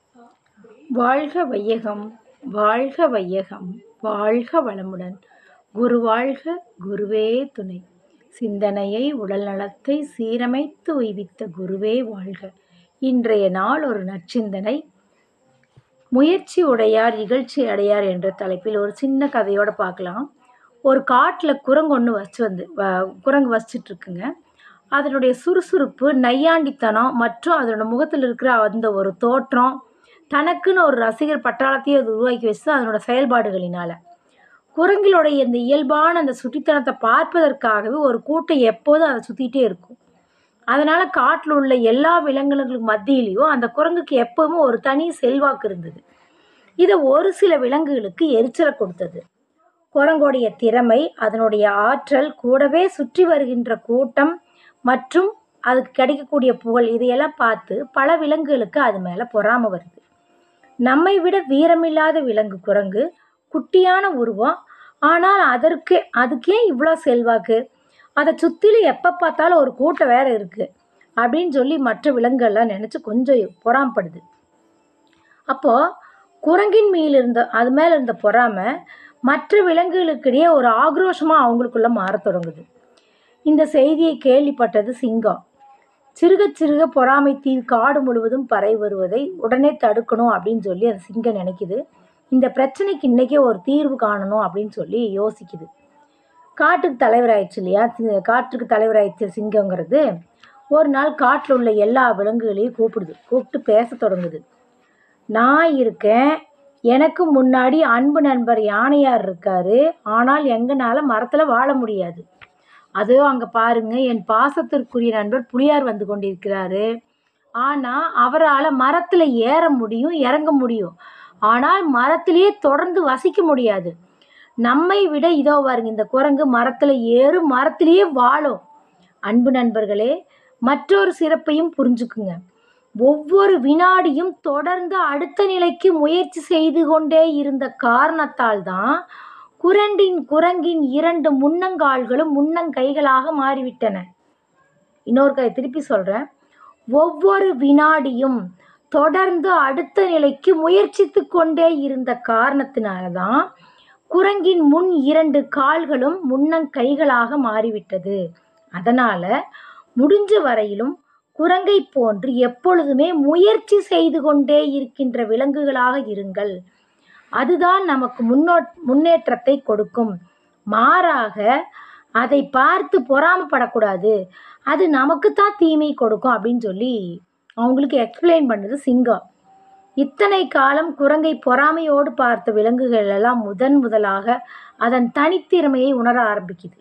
வாழ்க வையகம் வாழ்க வையகம் வாழ்க வளமுடன் குரு வாழ்க குருவே துணை சிந்தனையை உடல் நலத்தை சீரமைத்து உய்வித்த குருவே வாழ்க இன்றைய நாள் ஒரு நற்சிந்தனை முயற்சி உடையார் இகழ்ச்சி அடையார் என்ற தலைப்பில் ஒரு சின்ன கதையோடு பார்க்கலாம் ஒரு காட்டில் குரங்கு ஒன்று வச்சு வந்து வ- குரங்கு வசிச்சுட்டு இருக்குங்க அதனுடைய சுறுசுறுப்பு நையாண்டித்தனம் மற்றும் அதனோட முகத்தில் இருக்கிற அந்த ஒரு தோற்றம் தனக்குன்னு ஒரு ரசிகர் பட்டாளத்தையே அது உருவாக்கி வச்சு அதனோட செயல்பாடுகளினால குரங்கினுடைய இந்த இயல்பான அந்த சுட்டித்தனத்தை பார்ப்பதற்காகவே ஒரு கூட்டம் எப்போதும் அதை சுற்றிட்டே இருக்கும் அதனால் காட்டில் உள்ள எல்லா விலங்குகளுக்கு மத்தியிலையும் அந்த குரங்குக்கு எப்பவுமே ஒரு தனி செல்வாக்கு இருந்தது இதை ஒரு சில விலங்குகளுக்கு எரிச்சலை கொடுத்தது குரங்கோடைய திறமை அதனுடைய ஆற்றல் கூடவே சுற்றி வருகின்ற கூட்டம் மற்றும் அதுக்கு கிடைக்கக்கூடிய புகழ் இதையெல்லாம் பார்த்து பல விலங்குகளுக்கு அது மேலே பொறாமை வருது நம்மை விட வீரமில்லாத விலங்கு குரங்கு குட்டியான உருவம் ஆனால் அதற்கு அதுக்கே இவ்வளோ செல்வாக்கு அதை சுற்றிலும் எப்போ பார்த்தாலும் ஒரு கூட்டம் வேற இருக்குது அப்படின்னு சொல்லி மற்ற விலங்குகள்லாம் நினச்சி கொஞ்சம் பொறாமப்படுது அப்போது குரங்கின் மேல் இருந்த அது மேலே இருந்த பொறாமை மற்ற விலங்குகளுக்கிடையே ஒரு ஆக்ரோஷமாக அவங்களுக்குள்ள மாறத் தொடங்குது இந்த செய்தியை கேள்விப்பட்டது சிங்கம் சிறுக சிறுக பொறாமை தீ காடு முழுவதும் பரவி வருவதை உடனே தடுக்கணும் அப்படின்னு சொல்லி அந்த சிங்கம் நினைக்குது இந்த பிரச்சனைக்கு இன்றைக்கே ஒரு தீர்வு காணணும் அப்படின்னு சொல்லி யோசிக்குது காட்டுக்கு தலைவராயிடுச்சு இல்லையா சி- காட்டுக்கு தலைவராயிடுச்சு சிங்கங்கிறது ஒரு நாள் காட்டில் உள்ள எல்லா விலங்குகளையும் கூப்பிடுது கூப்பிட்டு பேச தொடங்குது நான் இருக்கேன் எனக்கு முன்னாடி அன்பு நண்பர் யானையார் இருக்காரு ஆனால் எங்கனால மரத்தில் வாழ முடியாது அதோ அங்கே பாருங்க என் பாசத்திற்குரிய நண்பர் புலியார் வந்து கொண்டிருக்கிறாரு ஆனால் அவரால் மரத்தில் ஏற முடியும் இறங்க முடியும் ஆனால் மரத்திலேயே தொடர்ந்து வசிக்க முடியாது நம்மை விட இதோ பாருங்க இந்த குரங்கு மரத்தில் ஏறும் மரத்திலேயே வாழும் அன்பு நண்பர்களே மற்றொரு சிறப்பையும் புரிஞ்சுக்குங்க ஒவ்வொரு வினாடியும் தொடர்ந்து அடுத்த நிலைக்கு முயற்சி செய்து கொண்டே இருந்த காரணத்தால் தான் குரண்டின் குரங்கின் இரண்டு முன்னங்கால்களும் முன்னங்கைகளாக மாறிவிட்டன இன்னொரு கதை திருப்பி சொல்கிறேன் ஒவ்வொரு வினாடியும் தொடர்ந்து அடுத்த நிலைக்கு முயற்சித்து கொண்டே இருந்த காரணத்தினால தான் குரங்கின் முன் இரண்டு கால்களும் முன்னங்கைகளாக மாறிவிட்டது அதனால் முடிஞ்ச வரையிலும் குரங்கை போன்று எப்பொழுதுமே முயற்சி செய்து கொண்டே இருக்கின்ற விலங்குகளாக இருங்கள் அதுதான் நமக்கு முன்னோ முன்னேற்றத்தை கொடுக்கும் மாறாக அதை பார்த்து பொறாமப்படக்கூடாது அது நமக்கு தான் தீமை கொடுக்கும் அப்படின்னு சொல்லி அவங்களுக்கு எக்ஸ்பிளைன் பண்ணுது சிங்கம் இத்தனை காலம் குரங்கை பொறாமையோடு பார்த்த விலங்குகள் எல்லாம் முதன் முதலாக அதன் தனித்திறமையை உணர ஆரம்பிக்குது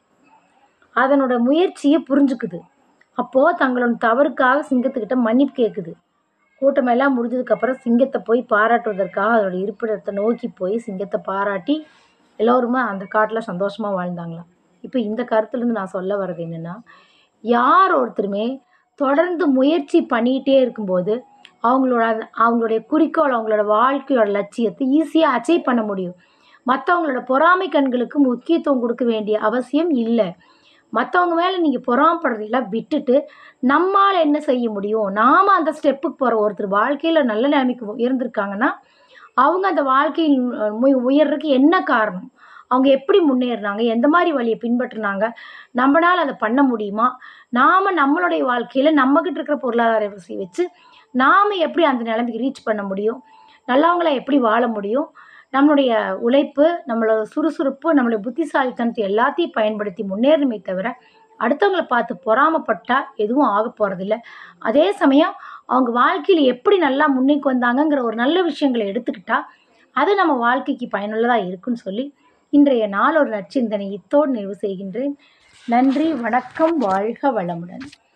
அதனோட முயற்சியை புரிஞ்சுக்குது அப்போது தங்களோட தவறுக்காக சிங்கத்துக்கிட்ட மன்னிப்பு கேட்குது கூட்டமெல்லாம் முடிஞ்சதுக்கப்புறம் சிங்கத்தை போய் பாராட்டுவதற்காக அதோட இருப்பிடத்தை நோக்கி போய் சிங்கத்தை பாராட்டி எல்லோருமே அந்த காட்டில் சந்தோஷமாக வாழ்ந்தாங்களாம் இப்போ இந்த கருத்துலேருந்து நான் சொல்ல வர்றது என்னென்னா யார் ஒருத்தருமே தொடர்ந்து முயற்சி பண்ணிக்கிட்டே இருக்கும்போது அவங்களோட அந்த- அவங்களுடைய குறிக்கோள் அவங்களோட வாழ்க்கையோட லட்சியத்தை ஈஸியாக அச்சீவ் பண்ண முடியும் மற்றவங்களோட பொறாமை கண்களுக்கு முக்கியத்துவம் கொடுக்க வேண்டிய அவசியம் இல்லை மற்றவங்க மேலே நீங்கள் பொறாமப்படுறதெல்லாம் விட்டுட்டு நம்மால் என்ன செய்ய முடியும் நாம் அந்த ஸ்டெப்புக்கு போகிற ஒருத்தர் வாழ்க்கையில் நல்ல நிலைமைக்கு இருந்திருக்காங்கன்னா அவங்க அந்த வாழ்க்கையில் உய- உயர்றதுக்கு என்ன காரணம் அவங்க எப்படி முன்னேறினாங்க எந்த மாதிரி வழியை பின்பற்றினாங்க நம்மளால் அதை பண்ண முடியுமா நாம் நம்மளுடைய வாழ்க்கையில் நம்மக்கிட்ட இருக்கிற பொருளாதார வசதி வச்சு நாம் எப்படி அந்த நிலைமைக்கு ரீச் பண்ண முடியும் நல்லவங்களா எப்படி வாழ முடியும் நம்மளுடைய உழைப்பு நம்மளோட சுறுசுறுப்பு நம்மளுடைய புத்திசாலித்தனத்தை எல்லாத்தையும் பயன்படுத்தி முன்னேறணுமே தவிர அடுத்தவங்கள பார்த்து பொறாமப்பட்டா எதுவும் ஆக போகிறதில்ல அதே சமயம் அவங்க வாழ்க்கையில் எப்படி நல்லா முன்னுக்கு வந்தாங்கங்கிற ஒரு நல்ல விஷயங்களை எடுத்துக்கிட்டா அது நம்ம வாழ்க்கைக்கு பயனுள்ளதாக இருக்குன்னு சொல்லி இன்றைய நாள் ஒரு நற்சிந்தனை இத்தோடு நிறைவு செய்கின்றேன் நன்றி வணக்கம் வாழ்க வளமுடன்